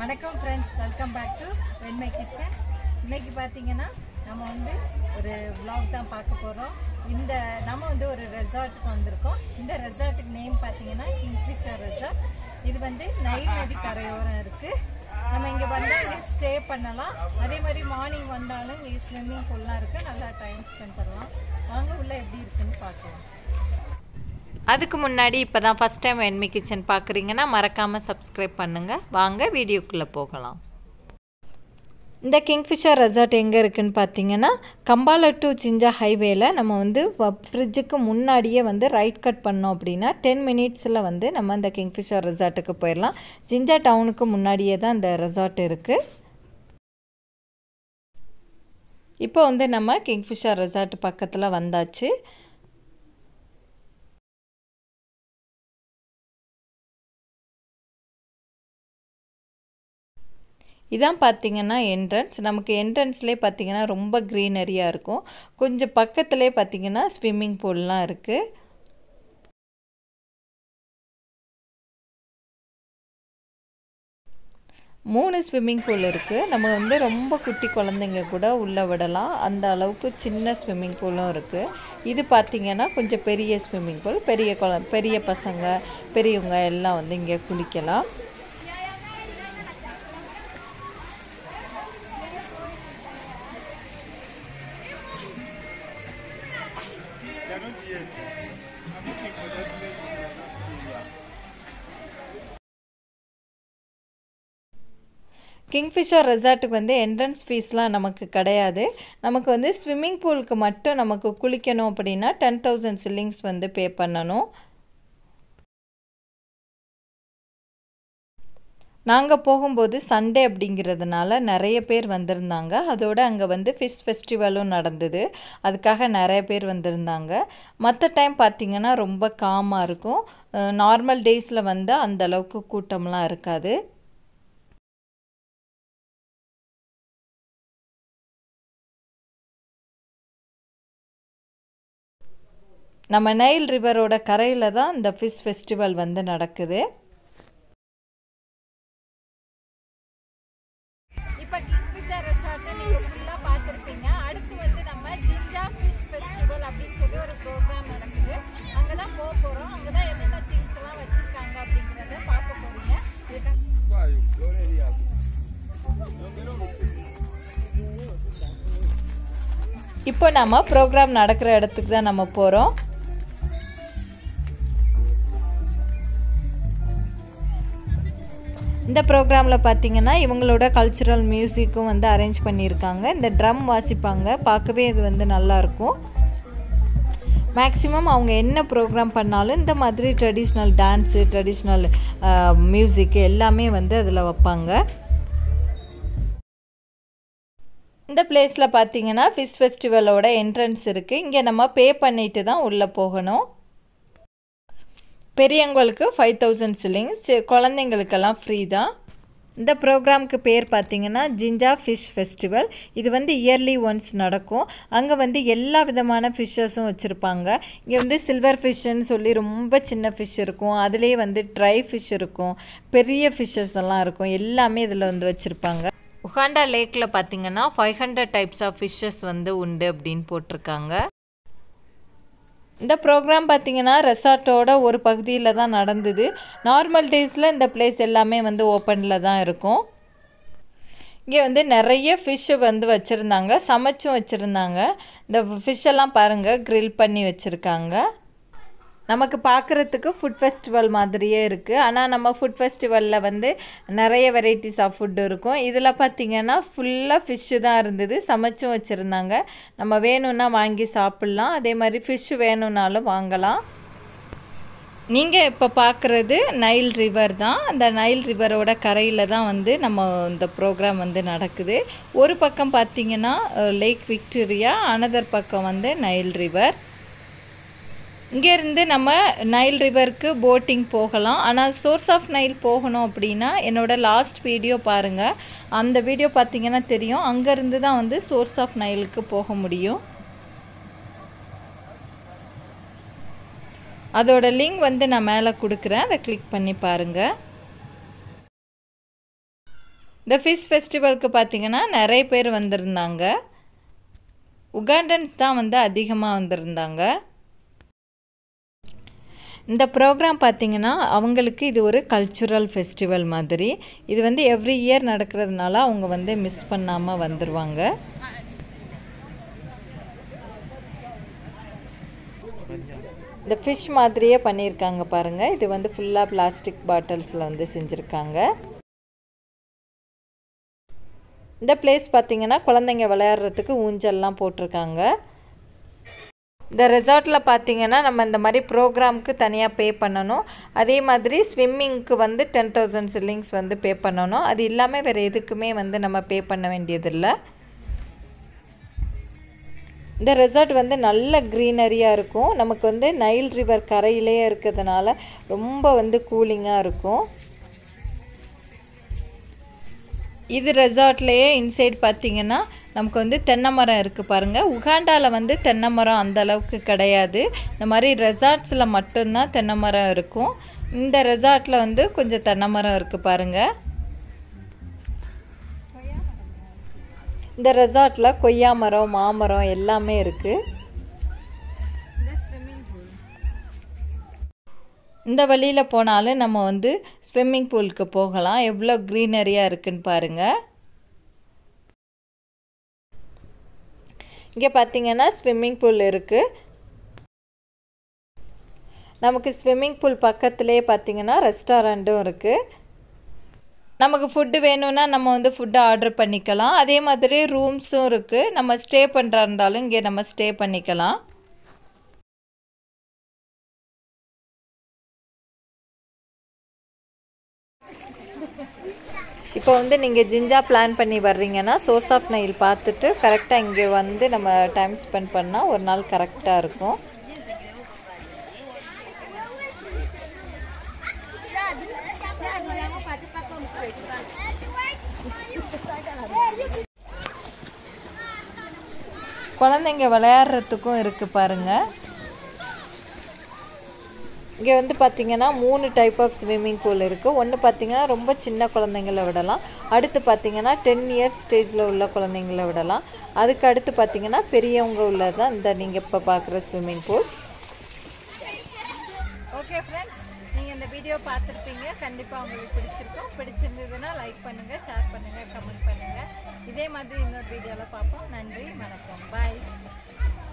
வணக்கம் friends welcome back to Venmai kitchen இன்னைக்கு பார்த்தீங்கன்னா நம்ம வந்து ஒரு vlog தான் பார்க்க போகிறோம் இந்த நம்ம வந்து ஒரு ரெசார்ட்டுக்கு வந்திருக்கோம் இந்த ரெசார்ட்டுக்கு நேம் பார்த்தீங்கன்னா கிங்ஃபிஷர் ரெசார்ட் இது வந்து நைல் நதி கரையோரம் இருக்கு நம்ம இங்கே வந்தால் இங்கே ஸ்டே பண்ணலாம் அதே மாதிரி மார்னிங் வந்தாலும் இங்கே ஸ்விம்மிங் பூல்லாம் இருக்கு நல்லா டைம் ஸ்பெண்ட் பண்ணலாம் வாங்க உள்ள எப்படி இருக்குன்னு பார்க்கலாம் அதுக்கு முன்னாடி இப்போ தான் ஃபஸ்ட் டைம் என்மி கிச்சன் பார்க்குறீங்கன்னா மறக்காமல் சப்ஸ்கிரைப் பண்ணுங்கள் வாங்க வீடியோக்குள்ளே போகலாம் இந்த கிங்ஃபிஷர் ரெசார்ட் எங்கே இருக்குன்னு பார்த்தீங்கன்னா கம்பால டு சிஞ்சா ஹைவேல நம்ம வந்து ஃப்ரிட்ஜுக்கு முன்னாடியே வந்து ரைட் கட் பண்ணோம் அப்படின்னா டென் மினிட்ஸில் வந்து நம்ம இந்த கிங்ஃபிஷர் ரெசார்ட்டுக்கு போயிடலாம் ஜிஞ்சா டவுனுக்கு முன்னாடியே தான் இந்த ரெசார்ட் இருக்குது இப்போ வந்து நம்ம கிங்ஃபிஷர் ரெசார்ட் பக்கத்தில் வந்தாச்சு இதான் பார்த்தீங்கன்னா என்ட்ரன்ஸ் நமக்கு என்ட்ரன்ஸ்லேயே பார்த்தீங்கன்னா ரொம்ப க்ரீனரியாக இருக்கும் கொஞ்சம் பக்கத்துலேயே பார்த்தீங்கன்னா ஸ்விம்மிங் பூல்லாம் இருக்குது மூணு ஸ்விம்மிங் பூல் இருக்குது நம்ம வந்து ரொம்ப குட்டி குழந்தைங்க கூட உள்ளே விடலாம் அந்த அளவுக்கு சின்ன ஸ்விம்மிங் பூலும் இருக்குது இது பார்த்திங்கன்னா கொஞ்சம் பெரிய ஸ்விம்மிங் பூல் பெரிய குழ பெரிய பசங்க பெரியவங்க எல்லாம் வந்து இங்கே குளிக்கலாம் கிங்ஃபிஷர் ரெசார்ட்டுக்கு வந்து என்ட்ரன்ஸ் ஃபீஸ்லாம் நமக்கு கிடையாது நமக்கு வந்து ஸ்விம்மிங் பூலுக்கு மட்டும் நமக்கு குளிக்கணும் அப்படின்னா டென் தௌசண்ட் சில்லிங்ஸ் வந்து பே பண்ணணும் நாங்கள் போகும்போது சண்டே அப்படிங்கிறதுனால நிறைய பேர் வந்திருந்தாங்க அதோடு அங்கே வந்து ஃபிஷ் ஃபெஸ்டிவலும் நடந்தது அதுக்காக நிறைய பேர் வந்திருந்தாங்க மற்ற டைம் பார்த்திங்கன்னா ரொம்ப காமாக இருக்கும் நார்மல் டேஸில் வந்து அந்த அளவுக்கு கூட்டம்லாம் இருக்காது நம்ம நைல் ரிவரோட கரையில் தான் இந்த ஃபிஷ் ஃபெஸ்டிவல் வந்து நடக்குது இப்போ கிங்ஃபிஷர் ரெசார்ட்டை நீங்கள் ஃபுல்லாக பார்த்துருப்பீங்க அடுத்து வந்து நம்ம ஜிஞ்சா ஃபிஷ் ஃபெஸ்டிவல் அப்படின்னு சொல்லி ஒரு ப்ரோக்ராம் நடக்குது அங்கே தான் போக போகிறோம் அங்கே தான் என்னென்ன திங்ஸ் எல்லாம் வச்சுருக்காங்க அப்படிங்கிறத பார்க்க போகிறீங்க இப்போ நம்ம ப்ரோக்ராம் நடக்கிற இடத்துக்கு தான் நம்ம போகிறோம் இந்த ப்ரோக்ராமில் பார்த்தீங்கன்னா இவங்களோட கல்ச்சுரல் மியூசிக்கும் வந்து அரேஞ்ச் பண்ணியிருக்காங்க இந்த ட்ரம் வாசிப்பாங்க பார்க்கவே இது வந்து நல்லாயிருக்கும் மேக்ஸிமம் அவங்க என்ன ப்ரோக்ராம் பண்ணாலும் இந்த மாதிரி ட்ரெடிஷ்னல் டான்ஸு ட்ரெடிஷ்னல் மியூசிக் எல்லாமே வந்து அதில் வைப்பாங்க இந்த பிளேஸில் பார்த்தீங்கன்னா ஃபிஷ் ஃபெஸ்டிவலோட என்ட்ரன்ஸ் இருக்குது இங்கே நம்ம பே பண்ணிட்டு தான் உள்ளே போகணும் பெரியவங்களுக்கு ஃபைவ் தௌசண்ட் சில்லிங்ஸ் குழந்தைங்களுக்கெல்லாம் ஃப்ரீ தான் இந்த ப்ரோக்ராம்க்கு பேர் பார்த்தீங்கன்னா ஜிஞ்சா ஃபிஷ் ஃபெஸ்டிவல் இது வந்து இயர்லி ஒன்ஸ் நடக்கும் அங்கே வந்து எல்லா விதமான ஃபிஷ்ஷஸும் வச்சுருப்பாங்க இங்கே வந்து சில்வர் ஃபிஷ்ஷுன்னு சொல்லி ரொம்ப சின்ன ஃபிஷ் இருக்கும் அதுலேயே வந்து ட்ரை ஃபிஷ் இருக்கும் பெரிய ஃபிஷ்ஷஸ் எல்லாம் இருக்கும் எல்லாமே இதில் வந்து வச்சுருப்பாங்க உகாண்டா லேக்கில் பார்த்தீங்கன்னா five hundred types of fishes வந்து உண்டு அப்படின்னு போட்டிருக்காங்க இந்த ப்ரோக்ராம் பார்த்தீங்கன்னா ரெசார்ட்டோட ஒரு பகுதியில் தான் நடந்தது நார்மல் டேஸில் இந்த பிளேஸ் எல்லாமே வந்து ஓப்பனில் தான் இருக்கும் இங்கே வந்து நிறைய ஃபிஷ்ஷு வந்து வச்சுருந்தாங்க சமைச்சும் வச்சுருந்தாங்க இந்த ஃபிஷ்ஷெல்லாம் பாருங்கள் க்ரில் பண்ணி வச்சுருக்காங்க நமக்கு பார்க்குறதுக்கு ஃபுட் ஃபெஸ்டிவல் மாதிரியே இருக்குது ஆனால் நம்ம ஃபுட் ஃபெஸ்டிவலில் வந்து நிறைய வெரைட்டிஸ் ஆஃப் ஃபுட் இருக்கும் இதில் பார்த்திங்கன்னா ஃபுல்லாக ஃபிஷ்ஷு தான் இருந்தது சமைச்சும் வச்சுருந்தாங்க நம்ம வேணும்னா வாங்கி சாப்பிட்லாம் அதே மாதிரி ஃபிஷ்ஷு வேணும்னாலும் வாங்கலாம் நீங்கள் இப்போ பார்க்குறது நைல் ரிவர் தான் அந்த நைல் ரிவரோட கரையில் தான் வந்து நம்ம இந்த ப்ரோக்ராம் வந்து நடக்குது ஒரு பக்கம் பார்த்திங்கன்னா லேக் விக்டோரியா அனதர் பக்கம் வந்து நைல் ரிவர் இங்கேருந்து நம்ம நைல் ரிவருக்கு போட்டிங் போகலாம் ஆனால் சோர்ஸ் ஆஃப் நைல் போகணும் அப்படின்னா என்னோடய லாஸ்ட் வீடியோ பாருங்கள் அந்த வீடியோ பார்த்தீங்கன்னா தெரியும் அங்கேருந்து தான் வந்து சோர்ஸ் ஆஃப் நைலுக்கு போக முடியும் அதோட லிங்க் வந்து நான் மேலே கொடுக்குறேன் அதை கிளிக் பண்ணி பாருங்கள் இந்த ஃபிஷ் ஃபெஸ்டிவலுக்கு பார்த்தீங்கன்னா நிறைய பேர் வந்திருந்தாங்க உகாண்டன்ஸ் தான் வந்து அதிகமாக வந்திருந்தாங்க இந்த ப்ரோக்ராம் பார்த்திங்கன்னா அவங்களுக்கு இது ஒரு கல்ச்சுரல் ஃபெஸ்டிவல் மாதிரி இது வந்து எவ்ரி இயர் நடக்கிறதுனால அவங்க வந்து மிஸ் பண்ணாமல் வந்துடுவாங்க இந்த ஃபிஷ் மாதிரியே பண்ணியிருக்காங்க பாருங்கள் இது வந்து ஃபுல்லாக பிளாஸ்டிக் பாட்டில்ஸில் வந்து செஞ்சுருக்காங்க இந்த பிளேஸ் பார்த்திங்கன்னா குழந்தைங்க விளையாடுறதுக்கு ஊஞ்சல்லாம் போட்டிருக்காங்க இந்த ரெசார்ட்டில் பார்த்தீங்கன்னா நம்ம இந்த மாதிரி ப்ரோக்ராமுக்கு தனியாக பே பண்ணணும் அதே மாதிரி ஸ்விம்மிங்க்கு வந்து டென் தௌசண்ட் சில்லிங்ஸ் வந்து பே பண்ணணும் அது இல்லாமல் வேறு எதுக்குமே வந்து நம்ம பே பண்ண வேண்டியதில்லை இந்த ரெசார்ட் வந்து நல்ல க்ரீனரியாக இருக்கும் நமக்கு வந்து நைல் ரிவர் கரையிலேயே இருக்கிறதுனால ரொம்ப வந்து கூலிங்காக இருக்கும் இது ரெசார்ட்லேயே இன்சைட் பார்த்தீங்கன்னா நமக்கு வந்து தென்னை மரம் இருக்குது பாருங்கள் உகாண்டாவில் வந்து தென்னை மரம் அந்த அளவுக்கு கிடையாது இந்த மாதிரி ரெசார்ட்ஸில் மட்டும்தான் தென்னை மரம் இருக்கும் இந்த ரெசார்ட்டில் வந்து கொஞ்சம் தென்னை மரம் இருக்குது பாருங்கள் இந்த ரெசார்ட்டில் கொய்யா மரம் மாமரம் எல்லாமே இருக்குது இந்த வழியில் போனாலும் நம்ம வந்து ஸ்விம்மிங் பூலுக்கு போகலாம் எவ்வளோ க்ரீனரியாக இருக்குன்னு பாருங்கள் இங்கே பார்த்தீங்கன்னா ஸ்விம்மிங் பூல் இருக்குது நமக்கு ஸ்விம்மிங் பூல் பக்கத்துலேயே பார்த்தீங்கன்னா ரெஸ்டாரண்ட்டும் இருக்குது நமக்கு ஃபுட்டு வேணும்னா நம்ம வந்து ஃபுட்டு ஆர்டர் பண்ணிக்கலாம் அதே மாதிரி ரூம்ஸும் இருக்குது நம்ம ஸ்டே பண்ணுறா இருந்தாலும் இங்கே நம்ம ஸ்டே பண்ணிக்கலாம் இப்போ வந்து நீங்கள் ஜிஞ்சா பிளான் பண்ணி வர்றீங்கன்னா சோர்ஸ் ஆஃப் நைல் பார்த்துட்டு கரெக்டாக இங்கே வந்து நம்ம டைம் ஸ்பெண்ட் பண்ணால் ஒரு நாள் கரெக்டாக இருக்கும் குழந்தைங்க விளையாடுறதுக்கும் இருக்குது பாருங்கள் இங்கே வந்து பார்த்திங்கன்னா மூணு டைப் ஆஃப் ஸ்விம்மிங் பூல் இருக்குது ஒன்று பார்த்திங்கன்னா ரொம்ப சின்ன குழந்தைங்கள விடலாம் அடுத்து பார்த்திங்கன்னா டென் இயர்ஸ் ஸ்டேஜில் உள்ள குழந்தைங்கள விடலாம் அதுக்கு அடுத்து பார்த்திங்கன்னா பெரியவங்க உள்ளது தான் இந்த நீங்கள் இப்போ பார்க்குற ஸ்விம்மிங் பூல் ஓகே ஃப்ரெண்ட்ஸ் நீங்கள் இந்த வீடியோ பார்த்துருப்பீங்க கண்டிப்பாக உங்களுக்கு பிடிச்சிருக்கும் பிடிச்சிருந்ததுன்னா லைக் பண்ணுங்கள் ஷேர் பண்ணுங்கள் கமெண்ட் பண்ணுங்கள் இதே மாதிரி இன்னொரு வீடியோவில் பார்ப்போம் நன்றி வணக்கம் பாய்